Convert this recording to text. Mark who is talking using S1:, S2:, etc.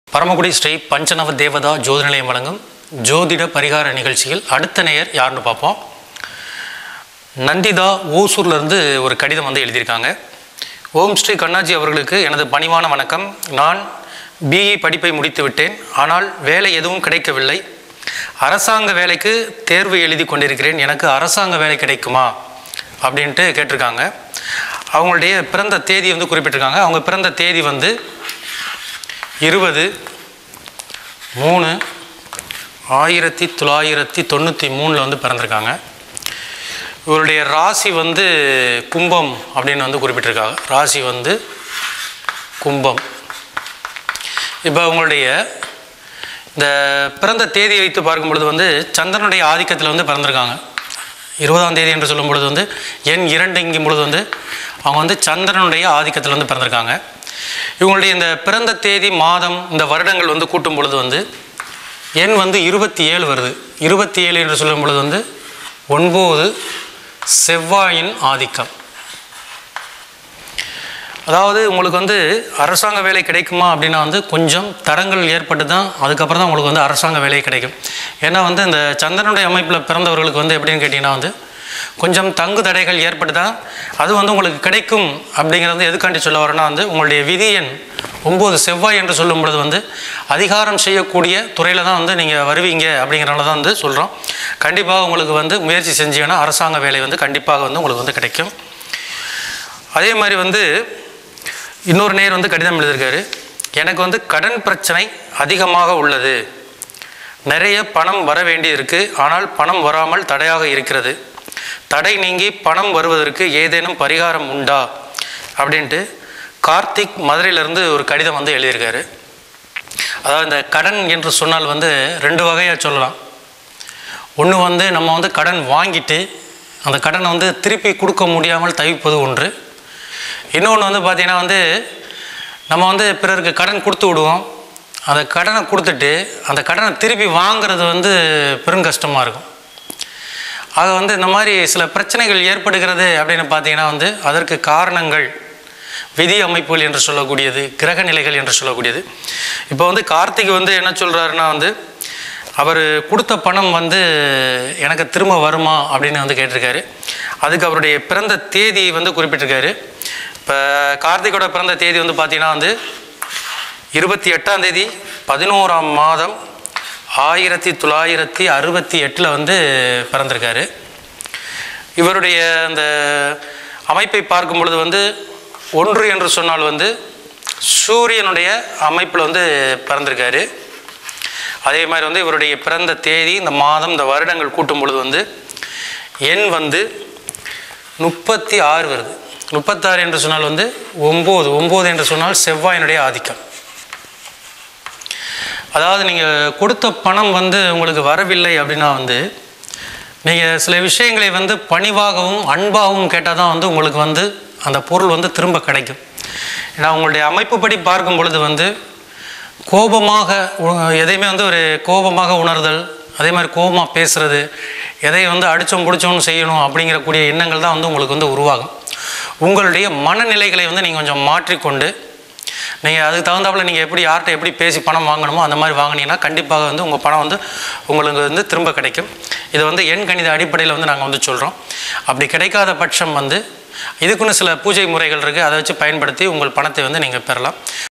S1: பரமக்குடி ஸ்ரீ பஞ்சநவ தேவதா ஜோதி நிலையம் வழங்கும் ஜோதிட பரிகார நிகழ்ச்சியில் அடுத்த நேயர் யாருன்னு பார்ப்போம் நந்திதா ஓசூர்லேருந்து ஒரு கடிதம் வந்து எழுதியிருக்காங்க ஓம் ஸ்ரீ கண்ணாஜி அவர்களுக்கு எனது பணிவான வணக்கம் நான் பிஇ படிப்பை முடித்து விட்டேன் ஆனால் வேலை எதுவும் கிடைக்கவில்லை அரசாங்க வேலைக்கு தேர்வு எழுதி கொண்டிருக்கிறேன் எனக்கு அரசாங்க வேலை கிடைக்குமா அப்படின்ட்டு கேட்டிருக்காங்க அவங்களுடைய பிறந்த தேதி வந்து குறிப்பிட்டிருக்காங்க அவங்க பிறந்த தேதி வந்து இருபது மூணு ஆயிரத்தி தொள்ளாயிரத்தி தொண்ணூற்றி மூணில் வந்து பிறந்திருக்காங்க இவருடைய ராசி வந்து கும்பம் அப்படின்னு வந்து குறிப்பிட்டிருக்காங்க ராசி வந்து கும்பம் இப்போ உங்களுடைய இந்த பிறந்த தேதி வைத்து பார்க்கும் பொழுது வந்து சந்திரனுடைய ஆதிக்கத்தில் வந்து பிறந்திருக்காங்க இருபதாம் தேதி என்று சொல்லும் பொழுது வந்து எண் இரண்டுங்கும் பொழுது வந்து அவங்க வந்து சந்திரனுடைய ஆதிக்கத்தில் வந்து பிறந்திருக்காங்க இவங்களுடைய இந்த பிறந்த தேதி மாதம் இந்த வருடங்கள் வந்து கூட்டும் பொழுது வந்து எண் வந்து இருபத்தி ஏழு வருது இருபத்தி ஏழு என்று சொல்லும் பொழுது வந்து ஒன்பது செவ்வாயின் ஆதிக்கம் அதாவது உங்களுக்கு வந்து அரசாங்க வேலை கிடைக்குமா அப்படின்னா வந்து கொஞ்சம் தடங்கள் ஏற்பட்டு தான் அதுக்கப்புறம் தான் உங்களுக்கு வந்து அரசாங்க வேலை கிடைக்கும் ஏன்னா வந்து இந்த சந்திரனுடைய அமைப்பில் பிறந்தவர்களுக்கு வந்து எப்படின்னு கேட்டிங்கன்னா வந்து கொஞ்சம் தங்கு தடைகள் ஏற்பட்டு தான் அது வந்து உங்களுக்கு கிடைக்கும் அப்படிங்கிறது எதுக்காண்டி சொல்ல வரேன்னா வந்து உங்களுடைய விதி எண் ஒம்பது செவ்வாய் என்று சொல்லும் பொழுது வந்து அதிகாரம் செய்யக்கூடிய துறையில் தான் வந்து நீங்கள் வருவீங்க அப்படிங்கிறனால தான் வந்து சொல்கிறோம் கண்டிப்பாக உங்களுக்கு வந்து முயற்சி செஞ்சீங்கன்னா அரசாங்க வேலை வந்து கண்டிப்பாக வந்து உங்களுக்கு வந்து கிடைக்கும் அதே மாதிரி வந்து இன்னொரு நேர் வந்து கடிதம் எழுதியிருக்காரு எனக்கு வந்து கடன் பிரச்சனை அதிகமாக உள்ளது நிறைய பணம் வர வேண்டி இருக்கு ஆனால் பணம் வராமல் தடையாக இருக்கிறது தடை நீங்கி பணம் வருவதற்கு ஏதேனும் பரிகாரம் உண்டா அப்படின்ட்டு கார்த்திக் மதுரையிலேருந்து ஒரு கடிதம் வந்து எழுதியிருக்காரு அதாவது இந்த கடன் என்று சொன்னால் வந்து ரெண்டு வகையாக சொல்லலாம் ஒன்று வந்து நம்ம வந்து கடன் வாங்கிட்டு அந்த கடனை வந்து திருப்பி கொடுக்க முடியாமல் தவிப்பது ஒன்று இன்னொன்று வந்து பார்த்திங்கன்னா வந்து நம்ம வந்து பிறருக்கு கடன் கொடுத்து விடுவோம் அந்த கடனை கொடுத்துட்டு அந்த கடனை திருப்பி வாங்குறது வந்து பெருங்கஷ்டமாக இருக்கும் ஆக வந்து இந்த மாதிரி சில பிரச்சனைகள் ஏற்படுகிறது அப்படின்னு பார்த்தீங்கன்னா வந்து அதற்கு காரணங்கள் விதி அமைப்புகள் என்று சொல்லக்கூடியது கிரக நிலைகள் என்று சொல்லக்கூடியது இப்போ வந்து கார்த்திக் வந்து என்ன சொல்கிறாருன்னா வந்து அவர் கொடுத்த பணம் வந்து எனக்கு திரும்ப வருமா அப்படின்னு வந்து கேட்டிருக்காரு அதுக்கு அவருடைய பிறந்த தேதி வந்து குறிப்பிட்டிருக்காரு இப்போ கார்த்திகோட பிறந்த தேதி வந்து பார்த்தீங்கன்னா வந்து இருபத்தி எட்டாம் தேதி பதினோராம் மாதம் ஆயிரத்தி தொள்ளாயிரத்தி அறுபத்தி எட்டில் வந்து பிறந்திருக்காரு இவருடைய அந்த அமைப்பை பார்க்கும் பொழுது வந்து ஒன்று என்று சொன்னால் வந்து சூரியனுடைய அமைப்பில் வந்து பிறந்திருக்காரு அதே மாதிரி வந்து இவருடைய பிறந்த தேதி இந்த மாதம் இந்த வருடங்கள் கூட்டும் பொழுது வந்து எண் வந்து முப்பத்தி ஆறு வருது முப்பத்தாறு என்று சொன்னால் வந்து ஒம்பது ஒம்பது என்று சொன்னால் செவ்வாயினுடைய ஆதிக்கம் அதாவது நீங்கள் கொடுத்த பணம் வந்து உங்களுக்கு வரவில்லை அப்படின்னா வந்து நீங்கள் சில விஷயங்களை வந்து பணிவாகவும் அன்பாகவும் கேட்டால் தான் வந்து உங்களுக்கு வந்து அந்த பொருள் வந்து திரும்ப கிடைக்கும் ஏன்னா உங்களுடைய அமைப்புப்படி பார்க்கும் பொழுது வந்து கோபமாக உ- எதையுமே வந்து ஒரு கோபமாக உணர்தல் அதே மாதிரி கோபமாக பேசுறது எதை வந்து அடித்தோம் பிடிச்சோன்னு செய்யணும் அப்படிங்கிற கூடிய எண்ணங்கள் தான் வந்து உங்களுக்கு வந்து உருவாகும் உங்களுடைய மனநிலைகளை வந்து நீங்கள் கொஞ்சம் மாற்றிக்கொண்டு நீங்கள் அதுக்கு தகுந்தாப்புல நீங்கள் எப்படி யார்கிட்ட எப்படி பேசி பணம் வாங்கணுமோ அந்த மாதிரி வாங்கினீங்கன்னா கண்டிப்பாக வந்து உங்கள் பணம் வந்து உங்களுக்கு வந்து திரும்ப கிடைக்கும் இது வந்து எண் கணித அடிப்படையில் வந்து நாங்கள் வந்து சொல்கிறோம் அப்படி கிடைக்காத பட்சம் வந்து இதுக்குன்னு சில பூஜை முறைகள் இருக்குது அதை வச்சு பயன்படுத்தி உங்கள் பணத்தை வந்து நீங்கள் பெறலாம்